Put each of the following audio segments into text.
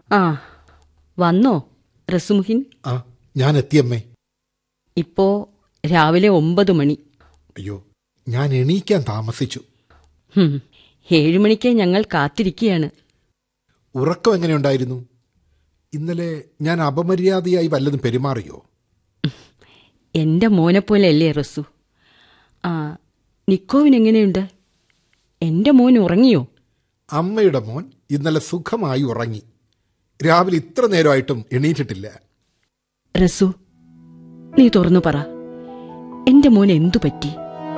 ആ വന്നോ റസുമുഹിൻ ആ ഞാൻ എത്തിയമ്മേ ഇപ്പോ രാവിലെ ഒമ്പത് മണി അയ്യോ ഞാൻ എണീക്കാൻ താമസിച്ചു ഹും, ഏഴുമണിക്ക് ഞങ്ങൾ കാത്തിരിക്കുകയാണ് ഉറക്കം എങ്ങനെയുണ്ടായിരുന്നു ഇന്നലെ ഞാൻ അപമര്യാദയായി വല്ലതും പെരുമാറിയോ എന്റെ മോനെ പോലെയല്ലേ റസു ആ നിക്കോവിന് എങ്ങനെയുണ്ട് എന്റെ മോൻ ഉറങ്ങിയോ അമ്മയുടെ മോൻ ഇന്നലെ സുഖമായി ഉറങ്ങി രാവിലെ ഇത്ര നേരമായിട്ടും എണീറ്റിട്ടില്ല റസു നീ തുറന്നു പറ എന്റെ മോൻ എന്തു പറ്റി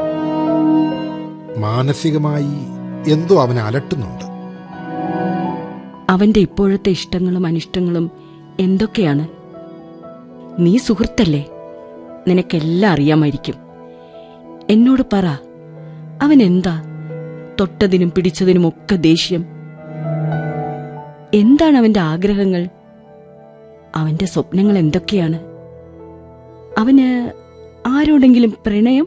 മാനസികമായി എന്തോ അവനെ അലട്ടുന്നുണ്ട് അവന്റെ ഇപ്പോഴത്തെ ഇഷ്ടങ്ങളും അനിഷ്ടങ്ങളും എന്തൊക്കെയാണ് നീ സുഹൃത്തല്ലേ നിനക്കെല്ലാം അറിയാമായിരിക്കും എന്നോട് പറ അവൻ എന്താ തൊട്ടതിനും പിടിച്ചതിനും ഒക്കെ ദേഷ്യം എന്താണ് അവന്റെ ആഗ്രഹങ്ങൾ അവന്റെ സ്വപ്നങ്ങൾ എന്തൊക്കെയാണ് അവന് ആരോടെങ്കിലും പ്രണയം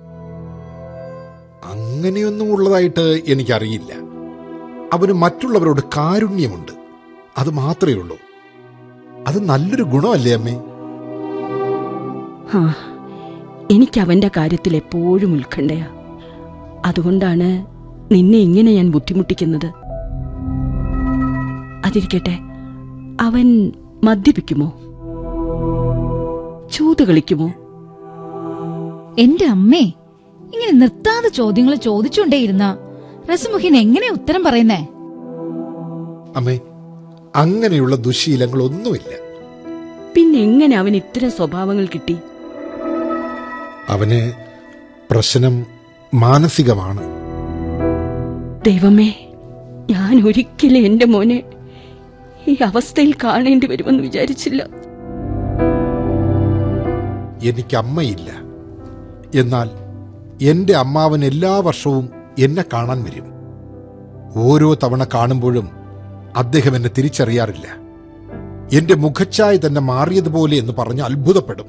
അങ്ങനെയൊന്നും ഉള്ളതായിട്ട് എനിക്കറിയില്ല അവന് മറ്റുള്ളവരോട് കാരുണ്യമുണ്ട് അത് മാത്രമേ ഉള്ളൂ അത് നല്ലൊരു ഗുണമല്ലേ അമ്മേ ആ എനിക്ക് അവന്റെ കാര്യത്തിൽ എപ്പോഴും ഉത്കണ്ഠയാ അതുകൊണ്ടാണ് നിന്നെ ഇങ്ങനെ ഞാൻ ബുദ്ധിമുട്ടിക്കുന്നത് അതിരിക്കട്ടെ അവൻ മദ്യപിക്കുമോ ചൂത് കളിക്കുമോ എന്റെ അമ്മേ ഇങ്ങനെ നിർത്താതെ ചോദ്യങ്ങൾ ചോദിച്ചുകൊണ്ടേയിരുന്ന റസുമുഖിൻ എങ്ങനെ ഉത്തരം പറയുന്നേ അമ്മേ അങ്ങനെയുള്ള ദുശീലങ്ങളൊന്നുമില്ല പിന്നെ എങ്ങനെ അവൻ ഇത്തരം സ്വഭാവങ്ങൾ കിട്ടി അവന് പ്രശ്നം മാനസികമാണ് ദൈവമേ ഞാൻ ഒരിക്കലും എന്റെ മോനെ ഈ അവസ്ഥയിൽ കാണേണ്ടി വരുമെന്ന് വിചാരിച്ചില്ല എനിക്ക് അമ്മയില്ല എന്നാൽ എന്റെ അമ്മാവൻ എല്ലാ വർഷവും എന്നെ കാണാൻ വരും ഓരോ തവണ കാണുമ്പോഴും അദ്ദേഹം എന്നെ തിരിച്ചറിയാറില്ല എന്റെ മുഖച്ഛായ തന്നെ മാറിയതുപോലെ എന്ന് പറഞ്ഞ് അത്ഭുതപ്പെടും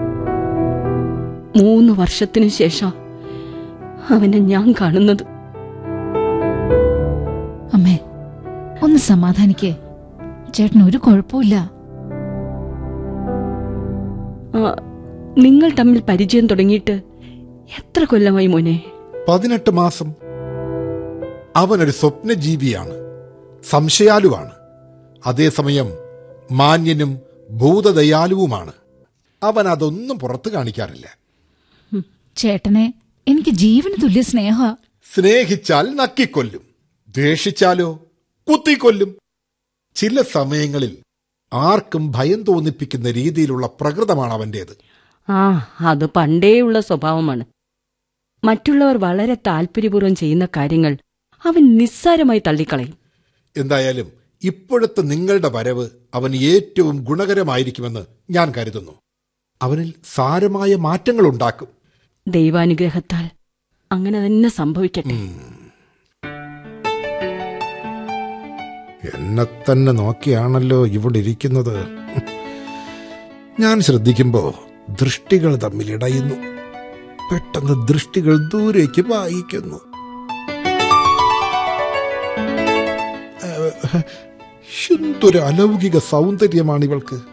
മൂന്ന് വർഷത്തിനു ശേഷം അവനെ ഞാൻ കാണുന്നത് അമ്മേ ഒന്ന് സമാധാനിക്കേ ചേട്ടന് ഒരു കുഴപ്പമില്ല ആ, നിങ്ങൾ തമ്മിൽ പരിചയം തുടങ്ങിയിട്ട് എത്ര കൊല്ലമായി മോനെ പതിനെട്ട് മാസം അവനൊരു സ്വപ്നജീവിയാണ് സംശയാലുവാണ് അതേസമയം മാന്യനും ഭൂതദയാലുവുമാണ് അവൻ അതൊന്നും പുറത്തു കാണിക്കാറില്ല ചേട്ടനെ എനിക്ക് ജീവന് തുല്യ സ്നേഹ സ്നേഹിച്ചാൽ നക്കിക്കൊല്ലും ദ്വേഷിച്ചാലോ കുത്തിക്കൊല്ലും ചില സമയങ്ങളിൽ ആർക്കും ഭയം തോന്നിപ്പിക്കുന്ന രീതിയിലുള്ള പ്രകൃതമാണ് അവന്റേത് ആ അത് പണ്ടേയുള്ള സ്വഭാവമാണ് മറ്റുള്ളവർ വളരെ താല്പര്യപൂർവ്വം ചെയ്യുന്ന കാര്യങ്ങൾ അവൻ നിസ്സാരമായി തള്ളിക്കളയും എന്തായാലും ഇപ്പോഴത്തെ നിങ്ങളുടെ വരവ് അവന് ഏറ്റവും ഗുണകരമായിരിക്കുമെന്ന് ഞാൻ കരുതുന്നു അവനിൽ സാരമായ മാറ്റങ്ങൾ ഉണ്ടാക്കും ദൈവാനുഗ്രഹത്താൽ അങ്ങനെ തന്നെ സംഭവിക്കട്ടെ എന്നെ തന്നെ നോക്കിയാണല്ലോ ഇവിടെ ഇരിക്കുന്നത് ഞാൻ ശ്രദ്ധിക്കുമ്പോ ദൃഷ്ടികൾ തമ്മിൽ ഇടയുന്നു പെട്ടെന്ന് ദൃഷ്ടികൾ ദൂരേക്ക് വായിക്കുന്നു ഏഹ്, എന്തൊരു അലൗകിക സൗന്ദര്യമാണ് ഇവൾക്ക്